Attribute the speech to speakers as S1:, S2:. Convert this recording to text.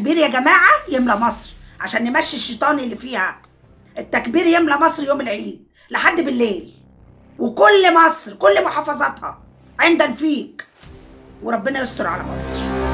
S1: التكبير يا جماعه يملى مصر عشان نمشي الشيطان اللي فيها التكبير يملى مصر يوم العيد لحد بالليل وكل مصر كل محافظاتها عند فيك وربنا يستر على مصر